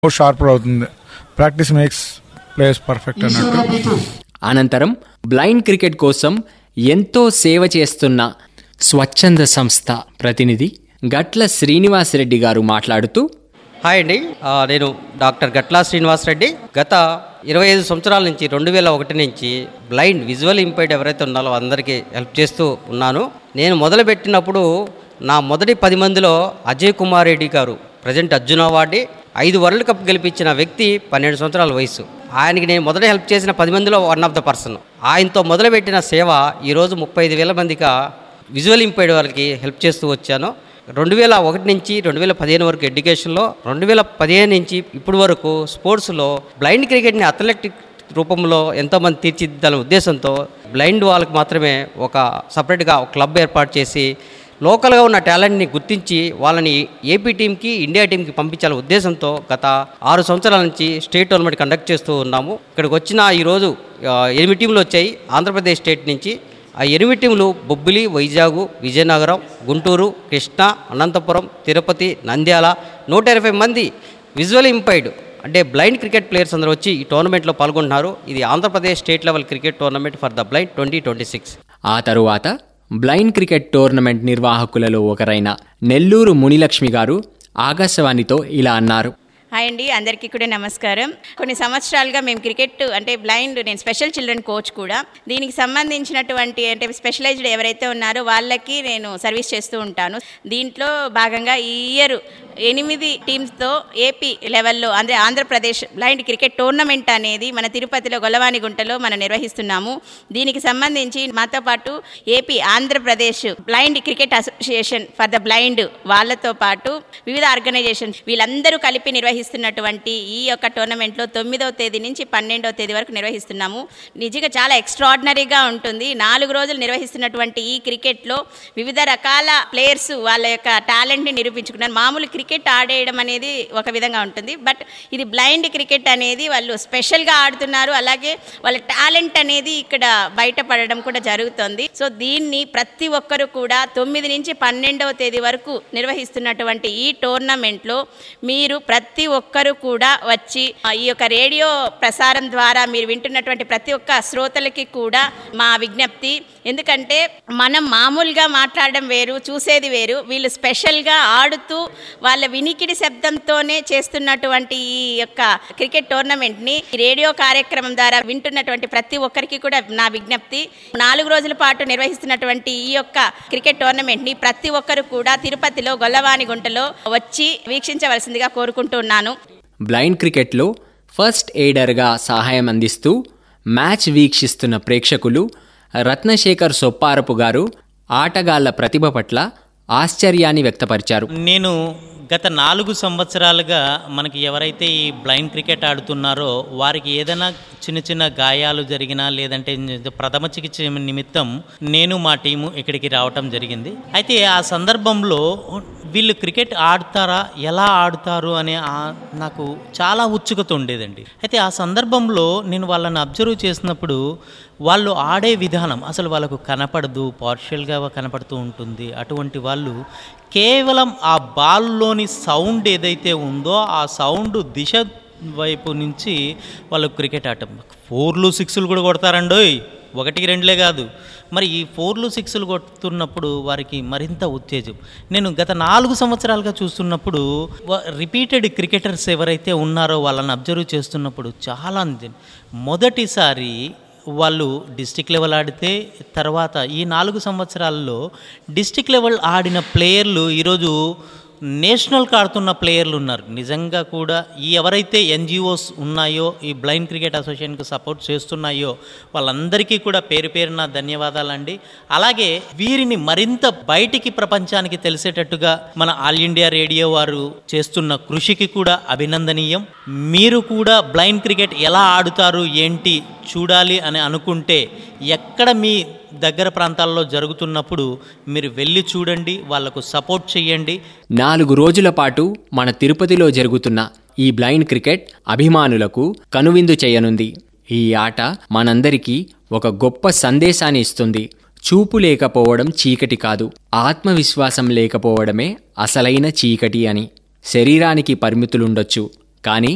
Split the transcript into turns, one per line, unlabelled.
sharper అవుతుంది practice makes players perfect అన్నట్టు
అనంతరం బ్లైండ్ క్రికెట్ కోసం ఎంతో సేవ చేస్తున్న స్వచ్ఛంద సంస్థ ప్రతినిధి గట్ల శ్రీనివాసరెడ్డి గారు మాట్లాడుతూ
హాయ్ అండి ఆ, నేను డాక్టర్ గట్లా శ్రీనివాస్ రెడ్డి గత ఇరవై ఐదు సంవత్సరాల నుంచి రెండు వేల ఒకటి నుంచి బ్లైండ్ విజువల్ ఇంపైర్డ్ ఎవరైతే ఉన్నారో అందరికీ హెల్ప్ చేస్తూ ఉన్నాను నేను మొదలుపెట్టినప్పుడు నా మొదటి పది మందిలో అజయ్ కుమార్ రెడ్డి గారు ప్రజెంట్ అర్జున అవార్డు ఐదు వరల్డ్ కప్ గెలిపించిన వ్యక్తి పన్నెండు సంవత్సరాల వయసు ఆయనకి నేను మొదట హెల్ప్ చేసిన పది మందిలో వన్ ఆఫ్ ద పర్సన్ ఆయనతో మొదలుపెట్టిన సేవ ఈరోజు ముప్పై ఐదు వేల మందిగా విజువల్ ఇంపైర్డ్ వాళ్ళకి హెల్ప్ చేస్తూ వచ్చాను రెండు వేల ఒకటి నుంచి రెండు వేల పదిహేను వరకు ఎడ్యుకేషన్లో రెండు వేల పదిహేను నుంచి ఇప్పటి వరకు స్పోర్ట్స్లో బ్లైండ్ క్రికెట్ని అథ్లెటిక్ రూపంలో ఎంతోమంది తీర్చిదిద్దాలనే ఉద్దేశంతో బ్లైండ్ వాళ్ళకి మాత్రమే ఒక సపరేట్గా ఒక క్లబ్ ఏర్పాటు చేసి లోకల్గా ఉన్న టాలెంట్ని గుర్తించి వాళ్ళని ఏపీ టీంకి ఇండియా టీంకి పంపించాలనే ఉద్దేశంతో గత ఆరు సంవత్సరాల నుంచి స్టేట్ టోర్నమెంట్ కండక్ట్ చేస్తూ ఉన్నాము ఇక్కడికి వచ్చిన ఈరోజు ఆ, ఎనిమిది టీంలు వచ్చాయి ఆంధ్రప్రదేశ్ స్టేట్ నుంచి ఆ ఎనిమిది టీంలు బొబ్బిలి వైజాగ్ విజయనగరం గుంటూరు కృష్ణా అనంతపురం తిరుపతి నంద్యాల నూట ఇరవై మంది విజువల్ ఇంపైర్డ్ అంటే బ్లైండ్ క్రికెట్ ప్లేయర్స్ అందరూ వచ్చి ఈ టోర్నమెంట్లో పాల్గొంటున్నారు ఇది Andhra Pradesh state level cricket tournament for the blind twenty twenty six
ఆ తరువాత బ్లైండ్ క్రికెట్ టోర్నమెంట్ నిర్వాహకులలో ఒకరైన నెల్లూరు మునిలక్ష్మి గారు ఆకాశవాణితో ఇలా అన్నారు
హాయ్ అండి అందరికీ కూడా నమస్కారం కొన్ని సంవత్సరాలుగా మేము క్రికెట్ అంటే బ్లైండ్ నేను స్పెషల్ చిల్డ్రన్ కోచ్ కూడా దీనికి సంబంధించినటువంటి అంటే స్పెషలైజ్డ్ ఎవరైతే ఉన్నారో వాళ్ళకి నేను సర్వీస్ చేస్తూ ఉంటాను దీంట్లో భాగంగా ఈ ఇయర్ ఎనిమిది టీమ్స్తో ఏపీ లెవెల్లో అంటే ఆంధ్రప్రదేశ్ బ్లైండ్ క్రికెట్ టోర్నమెంట్ అనేది మన తిరుపతిలో గొల్లవానిగుంటలో మనం నిర్వహిస్తున్నాము దీనికి సంబంధించి మాతో పాటు AP Andhra Pradesh blind cricket association for the blind వాళ్ళతో పాటు వివిధ ఆర్గనైజేషన్ వీళ్ళందరూ కలిపి నిర్వహిస్తున్నటువంటి ఈ యొక్క టోర్నమెంట్లో తొమ్మిదవ తేదీ నుంచి పన్నెండవ తేదీ వరకు నిర్వహిస్తున్నాము నిజంగా చాలా ఎక్స్ట్రాడినరీగా ఉంటుంది నాలుగు రోజులు నిర్వహిస్తున్నటువంటి ఈ క్రికెట్లో వివిధ రకాల ప్లేయర్స్ వాళ్ళ యొక్క టాలెంట్ని నిరూపించుకున్నారు మామూలు క్రికెట్ ఆడేయడం అనేది ఒక విధంగా ఉంటుంది బట్ ఇది బ్లైండ్ క్రికెట్ అనేది వాళ్ళు స్పెషల్గా ఆడుతున్నారు అలాగే వాళ్ళ టాలెంట్ అనేది ఇక్కడ బయటపడడం కూడా జరుగుతుంది సో దీన్ని ప్రతి ఒక్కరు కూడా తొమ్మిది నుంచి పన్నెండవ తేదీ వరకు నిర్వహిస్తున్నటువంటి ఈ టోర్నమెంట్లో మీరు ప్రతి ఒక్కరు కూడా వచ్చి ఆ, ఈ యొక్క రేడియో ప్రసారం ద్వారా మీరు వింటున్నటువంటి ప్రతి ఒక్క శ్రోతలకి కూడా మా విజ్ఞప్తి ఎందుకంటే మనం మామూలుగా మాట్లాడడం వేరు చూసేది వేరు వీళ్ళు స్పెషల్గా ఆడుతూ వాళ్ళ వినికిడి శబ్దంతోనే చేస్తున్నటువంటి ఈ యొక్క క్రికెట్ టోర్నమెంట్ని ఈ రేడియో కార్యక్రమం ద్వారా వింటున్నటువంటి ప్రతి ఒక్కరికి కూడా నా విజ్ఞప్తి నాలుగు రోజుల పాటు నిర్వహిస్తున్నటువంటి ఈ యొక్క క్రికెట్ టోర్నమెంట్ని ప్రతి ఒక్కరు కూడా తిరుపతిలో గొల్లవానిగుంటలో వచ్చి వీక్షించవలసిందిగా కోరుకుంటున్నాను
బ్లైండ్ క్రికెట్లో ఫస్ట్ ఎయిడర్గా సహాయం అందిస్తూ మ్యాచ్ వీక్షిస్తున్న ప్రేక్షకులు రత్నశేఖర్ సొప్పారపు గారు ఆటగాళ్ల ప్రతిభ పట్ల ఆశ్చర్యాన్ని వ్యక్తపరిచారు
నేను గత నాలుగు సంవత్సరాలుగా మనకి ఎవరైతే ఈ బ్లైండ్ క్రికెట్ ఆడుతున్నారో వారికి ఏదైనా చిన్న చిన్న గాయాలు జరిగినా లేదంటే ప్రథమ చికిత్స నిమిత్తం నేను మా టీము ఇక్కడికి రావటం జరిగింది అయితే ఆ సందర్భంలో వీళ్ళు క్రికెట్ ఆడతారా ఎలా ఆడుతారు అనే ఆ- నాకు చాలా ఉత్సుకత ఉండేదండి అయితే ఆ సందర్భంలో నేను వాళ్ళని అబ్జర్వ్ చేసినప్పుడు వాళ్ళు ఆడే విధానం అసలు వాళ్ళకు కనపడదు పార్షియల్గా కనపడుతూ ఉంటుంది అటువంటి వాళ్ళు కేవలం ఆ బాల్లోని సౌండ్ ఏదైతే ఉందో ఆ సౌండ్ దిశ వైపు నుంచి వాళ్ళు క్రికెట్ ఆడటం ఫోర్లు సిక్స్లు కూడా కొడతారండోయ్ ఒకటికి రెండులే కాదు మరి ఈ ఫోర్లు సిక్స్లు కొడుతున్నప్పుడు వారికి మరింత ఉత్తేజం నేను గత నాలుగు సంవత్సరాలుగా చూస్తున్నప్పుడు రిపీటెడ్ క్రికెటర్స్ ఎవరైతే ఉన్నారో వాళ్ళని అబ్జర్వ్ చేస్తున్నప్పుడు చాలా అంది- మొదటిసారి వాళ్ళు డిస్టిక్ లెవెల్ ఆడితే తర్వాత ఈ నాలుగు సంవత్సరాల్లో డిస్టిక్ లెవెల్ ఆడిన ప్లేయర్లు ఈరోజు నేషనల్కి ఆడుతున్న ప్లేయర్లు ఉన్నారు నిజంగా కూడా ఈ ఎవరైతే ఎన్జిఓస్ ఉన్నాయో ఈ బ్లైండ్ క్రికెట్ అసోసియేషన్కి సపోర్ట్ చేస్తున్నాయో వాళ్ళందరికీ కూడా పేరు పేరున ధన్యవాదాలండి అలాగే వీరిని మరింత బయటికి ప్రపంచానికి తెలిసేటట్టుగా మన ఆల్ ఇండియా రేడియో వారు చేస్తున్న కృషికి కూడా అభినందనీయం మీరు కూడా బ్లైండ్ క్రికెట్ ఎలా ఆడుతారు ఏంటి చూడాలి అని అనుకుంటే ఎక్కడ మీ దగ్గర ప్రాంతాల్లో జరుగుతున్నప్పుడు మీరు వెళ్ళి చూడండి వాళ్లకు సపోర్ట్ చేయండి
నాలుగు రోజుల పాటు మన తిరుపతిలో జరుగుతున్న ఈ బ్లైండ్ క్రికెట్ అభిమానులకు కనువిందు చేయనుంది ఈ ఆట మనందరికీ ఒక గొప్ప సందేశాన్ని ఇస్తుంది చూపు లేకపోవడం చీకటి కాదు ఆత్మవిశ్వాసం లేకపోవడమే అసలైన చీకటి అని శరీరానికి పరిమితులుండొచ్చు కానీ